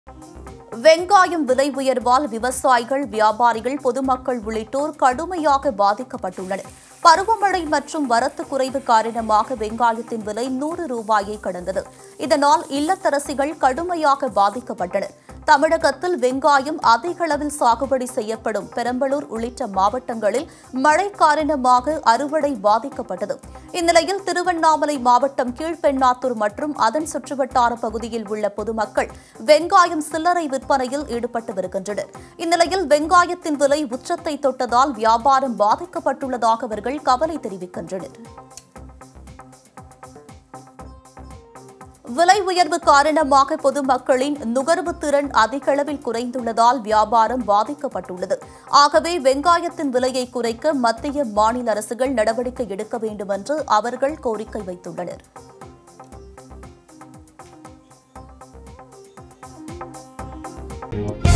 வெங்காயம் விலை உயர்வால் விவசாயிகள் வியாபாரிகள் பொதுமக்கள் உள்ளிட்டோர் கடுமையாக பாதிக்கப்பட்டுள்ளனர் பருவமழை மற்றும் வரத்து குறைவு காரணமாக வெங்காயத்தின் விலை நூறு ரூபாயை கடந்தது இதனால் இல்லத்தரசிகள் கடுமையாக பாதிக்கப்பட்டனர் தமிழகத்தில் வெங்காயம் அதிக அளவில் சாகுபடி செய்யப்படும் பெரம்பலூர் உள்ளிட்ட மாவட்டங்களில் மழை காரணமாக அறுவடை பாதிக்கப்பட்டது இந்நிலையில் திருவண்ணாமலை மாவட்டம் கீழ்பெண்ணாத்தூர் மற்றும் அதன் சுற்றுவட்டார பகுதியில் உள்ள பொதுமக்கள் வெங்காயம் சில்லறை விற்பனையில் ஈடுபட்டு வருகின்றனர் இந்நிலையில் வெங்காயத்தின் விலை உச்சத்தை தொட்டதால் வியாபாரம் பாதிக்கப்பட்டுள்ளதாக அவர்கள் கவலை தெரிவிக்கின்றனர் விலை உயர்வு காரணமாக பொதுமக்களின் நுகர்வு திறன் அதிக அளவில் குறைந்துள்ளதால் வியாபாரம் பாதிக்கப்பட்டுள்ளது ஆகவே வெங்காயத்தின் விலையை குறைக்க மத்திய மாநில அரசுகள் நடவடிக்கை எடுக்க வேண்டும் என்று அவர்கள் கோரிக்கை வைத்துள்ளனர் Thank you.